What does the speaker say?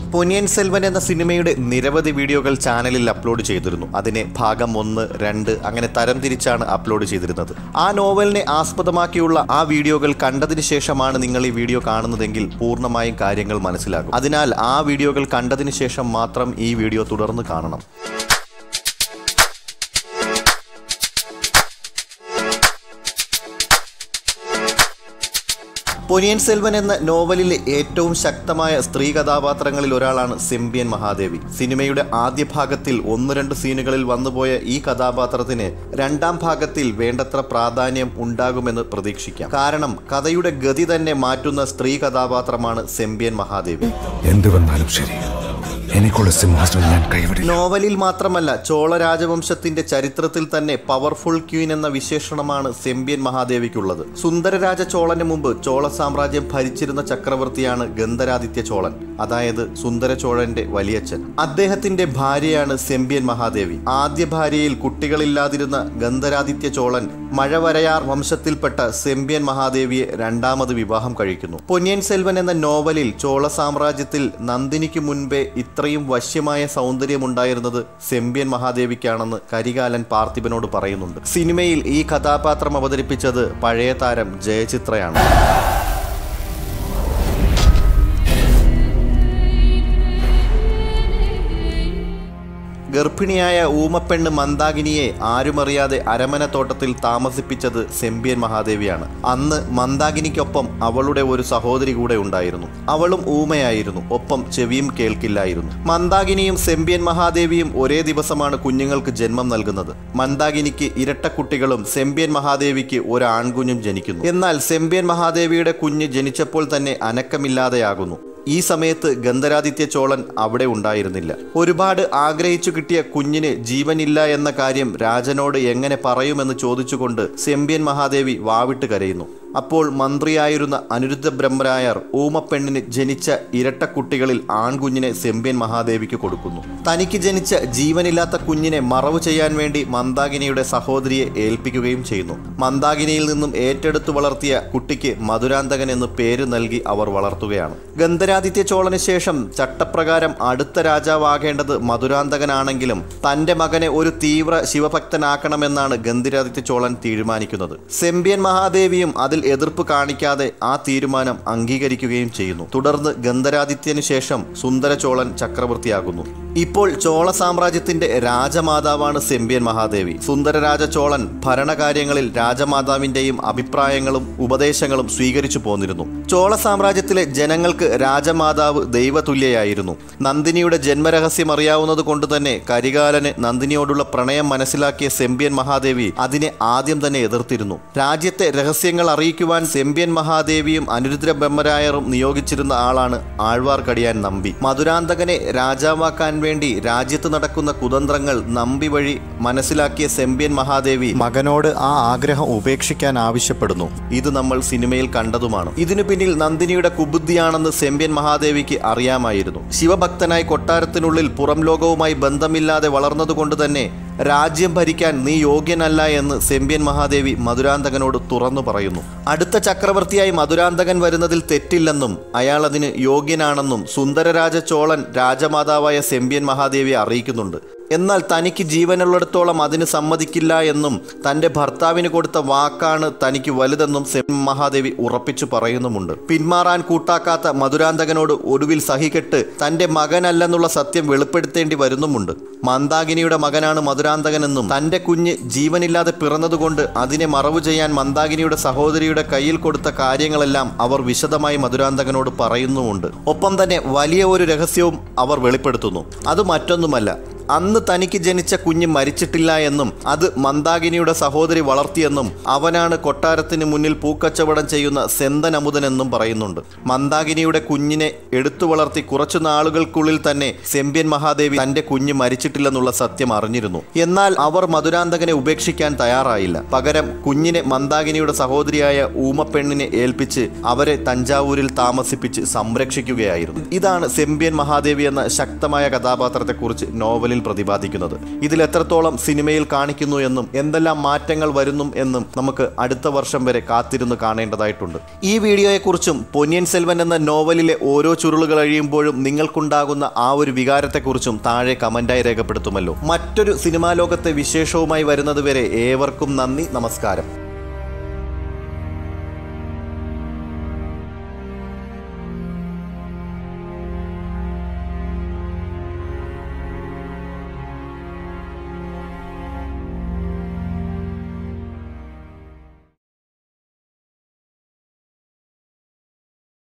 പൊന്നിയൻ സെൽവൻ എന്ന സിനിമയുടെ നിരവധി വീഡിയോകൾ ചാനലിൽ അപ്ലോഡ് ചെയ്തിരുന്നു അതിനെ ഭാഗം ഒന്ന് രണ്ട് അങ്ങനെ തരംതിരിച്ചാണ് അപ്ലോഡ് ചെയ്തിരുന്നത് ആ നോവലിനെ ആസ്പദമാക്കിയുള്ള ആ വീഡിയോകൾ കണ്ടതിന് ശേഷമാണ് നിങ്ങൾ ഈ വീഡിയോ കാണുന്നതെങ്കിൽ പൂർണ്ണമായും കാര്യങ്ങൾ മനസ്സിലാകും അതിനാൽ ആ വീഡിയോകൾ കണ്ടതിന് ശേഷം മാത്രം ഈ വീഡിയോ തുടർന്ന് കാണണം പൊനിയൻ സെൽവൻ എന്ന നോവലിലെ ഏറ്റവും ശക്തമായ സ്ത്രീ കഥാപാത്രങ്ങളിൽ ഒരാളാണ് സെമ്പിയൻ മഹാദേവി സിനിമയുടെ ആദ്യ ഭാഗത്തിൽ ഒന്ന് രണ്ട് സീനുകളിൽ വന്നുപോയ ഈ കഥാപാത്രത്തിന് രണ്ടാം ഭാഗത്തിൽ വേണ്ടത്ര പ്രാധാന്യം ഉണ്ടാകുമെന്ന് പ്രതീക്ഷിക്കാം കാരണം കഥയുടെ ഗതി തന്നെ മാറ്റുന്ന സ്ത്രീ കഥാപാത്രമാണ് സെമ്പിയൻ മഹാദേവി എന്ത് വന്നാലും ശരി എനിക്കുള്ള സിംഹാസനം ഞാൻ കൈവിടില്ല നോവലിൽ മാത്രമല്ല ചോള രാജവംശത്തിന്റെ ചരിത്രത്തിൽ തന്നെ പവർഫുൾ ക്വീൻ എന്ന വിശേഷണമാണ് സെമ്പിയൻ മഹാദേവിക്കുള്ളത് സുന്ദരരാജ ചോളന് മുമ്പ് ചോള സാമ്രാജ്യം ഭരിച്ചിരുന്ന ചക്രവർത്തിയാണ് ഗന്ധരാദിത്യ ചോളൻ അതായത് സുന്ദര ചോഴന്റെ വലിയച്ഛൻ അദ്ദേഹത്തിന്റെ ഭാര്യയാണ് സെമ്പിയൻ മഹാദേവി ആദ്യ ഭാര്യയിൽ കുട്ടികളില്ലാതിരുന്ന ഗന്ധരാദിത്യ ചോളൻ മഴവരയാർ വംശത്തിൽപ്പെട്ട സെമ്പിയൻ മഹാദേവിയെ രണ്ടാമത് വിവാഹം കഴിക്കുന്നു പൊന്നിയൻ സെൽവൻ എന്ന നോവലിൽ ചോള സാമ്രാജ്യത്തിൽ നന്ദിനിക്ക് മുൻപേ ഇത്രയും വശ്യമായ സൗന്ദര്യമുണ്ടായിരുന്നത് സെമ്പിയൻ മഹാദേവിക്കാണെന്ന് കരികാലൻ പാർത്ഥിബനോട് പറയുന്നുണ്ട് സിനിമയിൽ ഈ കഥാപാത്രം അവതരിപ്പിച്ചത് പഴയ താരം ജയചിത്രയാണ് ഗർഭിണിയായ ഊമപ്പെണ്ണ് മന്ദാകിനിയെ ആരുമറിയാതെ അരമനത്തോട്ടത്തിൽ താമസിപ്പിച്ചത് സെമ്പിയൻ മഹാദേവിയാണ് അന്ന് മന്ദാകിനിക്കൊപ്പം അവളുടെ ഒരു സഹോദരി കൂടെ ഉണ്ടായിരുന്നു അവളും ഊമയായിരുന്നു ഒപ്പം ചെവിയും കേൾക്കില്ലായിരുന്നു മന്ദാകിനിയും സെമ്പിയൻ മഹാദേവിയും ഒരേ ദിവസമാണ് കുഞ്ഞുങ്ങൾക്ക് ജന്മം നൽകുന്നത് മന്ദാകിനിക്ക് ഇരട്ടക്കുട്ടികളും സെമ്പിയൻ മഹാദേവിക്ക് ഒരു ആൺകുഞ്ഞും ജനിക്കുന്നു എന്നാൽ സെമ്പിയൻ മഹാദേവിയുടെ കുഞ്ഞ് ജനിച്ചപ്പോൾ തന്നെ അനക്കമില്ലാതെയാകുന്നു ഈ സമയത്ത് ഗന്ധരാദിത്യ ചോളൻ അവിടെ ഉണ്ടായിരുന്നില്ല ഒരുപാട് ആഗ്രഹിച്ചു കിട്ടിയ കുഞ്ഞിന് ജീവനില്ല എന്ന കാര്യം രാജനോട് എങ്ങനെ പറയുമെന്ന് ചോദിച്ചുകൊണ്ട് സെമ്പിയൻ മഹാദേവി വാവിട്ട് കരയുന്നു അപ്പോൾ മന്ത്രിയായിരുന്ന അനിരുദ്ധ ബ്രഹ്മരായർ ഊമപ്പെണ്ണിന് ജനിച്ച ഇരട്ടക്കുട്ടികളിൽ ആൺകുഞ്ഞിനെ സെമ്പിയൻ മഹാദേവിക്ക് കൊടുക്കുന്നു തനിക്ക് ജനിച്ച ജീവനില്ലാത്ത കുഞ്ഞിനെ മറവ് ചെയ്യാൻ വേണ്ടി മന്ദാകിനിയുടെ സഹോദരിയെ ഏൽപ്പിക്കുകയും ചെയ്യുന്നു മന്ദാകിനിയിൽ നിന്നും ഏറ്റെടുത്തു വളർത്തിയ കുട്ടിക്ക് മധുരാന്തകൻ എന്ന് പേര് നൽകി അവർ വളർത്തുകയാണ് ഗന്ധരാദിത്യ ചോളന് ശേഷം ചട്ടപ്രകാരം അടുത്ത രാജാവാകേണ്ടത് മധുരാന്തകനാണെങ്കിലും തന്റെ മകനെ ഒരു തീവ്ര ശിവഭക്തനാക്കണമെന്നാണ് ഗന്ധരാദിത്യ ചോളൻ തീരുമാനിക്കുന്നത് സെമ്പിയൻ മഹാദേവിയും അതിൽ എതിർപ്പ് കാണിക്കാതെ ആ തീരുമാനം അംഗീകരിക്കുകയും ചെയ്യുന്നു തുടർന്ന് ഗന്ധരാദിത്യനു ശേഷം സുന്ദരചോളൻ ചക്രവർത്തിയാകുന്നു ഇപ്പോൾ ചോള സാമ്രാജ്യത്തിന്റെ രാജമാതാവാണ് സെമ്പിയൻ മഹാദേവി സുന്ദരരാജ ചോളൻ ഭരണകാര്യങ്ങളിൽ രാജമാതാവിന്റെയും അഭിപ്രായങ്ങളും ഉപദേശങ്ങളും സ്വീകരിച്ചു പോന്നിരുന്നു ചോള സാമ്രാജ്യത്തിലെ ജനങ്ങൾക്ക് രാജമാതാവ് ദൈവതുല്യയായിരുന്നു നന്ദിനിയുടെ ജന്മരഹസ്യം അറിയാവുന്നത് കൊണ്ട് തന്നെ കരികാലന് നന്ദിനിയോടുള്ള പ്രണയം മനസ്സിലാക്കിയ സെമ്പിയൻ മഹാദേവി അതിനെ ആദ്യം തന്നെ എതിർത്തിരുന്നു രാജ്യത്തെ രഹസ്യങ്ങൾ അറിയിക്കുവാൻ സെമ്പിയൻ മഹാദേവിയും അനിരുദ്ര ബ്രഹ്മരായറും നിയോഗിച്ചിരുന്ന ആളാണ് ആഴ്വാർക്കടിയാൻ നമ്പി മധുരാന്തകനെ രാജാവാക്കാൻ വേണ്ടി രാജ്യത്ത് നടക്കുന്ന കുതന്ത്രങ്ങൾ നമ്പി വഴി മനസ്സിലാക്കിയ സെമ്പിയൻ മഹാദേവി മകനോട് ആ ആഗ്രഹം ഉപേക്ഷിക്കാൻ ആവശ്യപ്പെടുന്നു ഇത് നമ്മൾ സിനിമയിൽ കണ്ടതുമാണ് ഇതിനു പിന്നിൽ നന്ദിനിയുടെ കുബുദ്ധിയാണെന്ന് സെമ്പിയൻ മഹാദേവിക്ക് അറിയാമായിരുന്നു ശിവഭക്തനായി കൊട്ടാരത്തിനുള്ളിൽ പുറം ലോകവുമായി ബന്ധമില്ലാതെ വളർന്നതുകൊണ്ട് തന്നെ രാജ്യം ഭരിക്കാൻ നീ യോഗ്യനല്ല എന്ന് സെമ്പിയൻ മഹാദേവി മധുരാന്തകനോട് തുറന്നു പറയുന്നു അടുത്ത ചക്രവർത്തിയായി മധുരാന്തകൻ വരുന്നതിൽ തെറ്റില്ലെന്നും അയാൾ അതിന് യോഗ്യനാണെന്നും സുന്ദരരാജ ചോളൻ രാജമാതാവായ സെമ്പിയൻ മഹാദേവിയെ അറിയിക്കുന്നുണ്ട് എന്നാൽ തനിക്ക് ജീവനുള്ളിടത്തോളം അതിന് സമ്മതിക്കില്ല എന്നും തന്റെ ഭർത്താവിന് കൊടുത്ത വാക്കാണ് തനിക്ക് വലുതെന്നും സെം മഹാദേവി ഉറപ്പിച്ചു പറയുന്നുമുണ്ട് പിന്മാറാൻ കൂട്ടാക്കാത്ത മധുരാന്തകനോട് ഒടുവിൽ സഹികെട്ട് തന്റെ മകനല്ലെന്നുള്ള സത്യം വെളിപ്പെടുത്തേണ്ടി വരുന്നുമുണ്ട് മന്ദാകിനിയുടെ മകനാണ് മധുരാന്തകനെന്നും തന്റെ കുഞ്ഞ് ജീവനില്ലാതെ പിറന്നതുകൊണ്ട് അതിനെ മറവു ചെയ്യാൻ മന്ദാകിനിയുടെ സഹോദരിയുടെ കയ്യിൽ കൊടുത്ത കാര്യങ്ങളെല്ലാം അവർ വിശദമായി മധുരാന്തകനോട് പറയുന്നുമുണ്ട് ഒപ്പം തന്നെ വലിയ ഒരു രഹസ്യവും അവർ വെളിപ്പെടുത്തുന്നു അത് മറ്റൊന്നുമല്ല അന്ന് തനിക്ക് ജനിച്ച കുഞ്ഞ് മരിച്ചിട്ടില്ല എന്നും അത് മന്ദാകിനിയുടെ സഹോദരി വളർത്തിയെന്നും അവനാണ് കൊട്ടാരത്തിന് മുന്നിൽ പൂക്കച്ചവടം ചെയ്യുന്ന സെന്തൻ അമുതനെന്നും പറയുന്നുണ്ട് മന്ദാകിനിയുടെ കുഞ്ഞിനെ എടുത്തു വളർത്തി കുറച്ചു നാളുകൾക്കുള്ളിൽ തന്നെ സെമ്പ്യൻ മഹാദേവി തന്റെ കുഞ്ഞ് മരിച്ചിട്ടില്ലെന്നുള്ള സത്യം അറിഞ്ഞിരുന്നു എന്നാൽ അവർ മധുരാന്തകനെ ഉപേക്ഷിക്കാൻ തയ്യാറായില്ല പകരം കുഞ്ഞിനെ മന്ദാകിനിയുടെ സഹോദരിയായ ഊമപ്പെണ്ണിനെ ഏൽപ്പിച്ച് അവരെ തഞ്ചാവൂരിൽ താമസിപ്പിച്ച് സംരക്ഷിക്കുകയായിരുന്നു ഇതാണ് സെമ്പ്യൻ മഹാദേവി എന്ന ശക്തമായ കഥാപാത്രത്തെക്കുറിച്ച് നോവലിൽ സിനിമയിൽ പ്രതിപാദിക്കുന്നത് ഇതിൽ എത്രത്തോളം സിനിമയിൽ കാണിക്കുന്നു എന്നും എന്തെല്ലാം മാറ്റങ്ങൾ വരുന്നും എന്നും നമുക്ക് അടുത്ത വർഷം വരെ കാത്തിരുന്ന് കാണേണ്ടതായിട്ടുണ്ട് ഈ വീഡിയോയെക്കുറിച്ചും പൊന്നിയൻ സെൽവൻ എന്ന നോവലിലെ ഓരോ ചുരുളുകൾ കഴിയുമ്പോഴും നിങ്ങൾക്കുണ്ടാകുന്ന ആ ഒരു വികാരത്തെക്കുറിച്ചും താഴെ കമന്റായി രേഖപ്പെടുത്തുമല്ലോ മറ്റൊരു സിനിമാ ലോകത്തെ വിശേഷവുമായി വരുന്നതുവരെ ഏവർക്കും നന്ദി നമസ്കാരം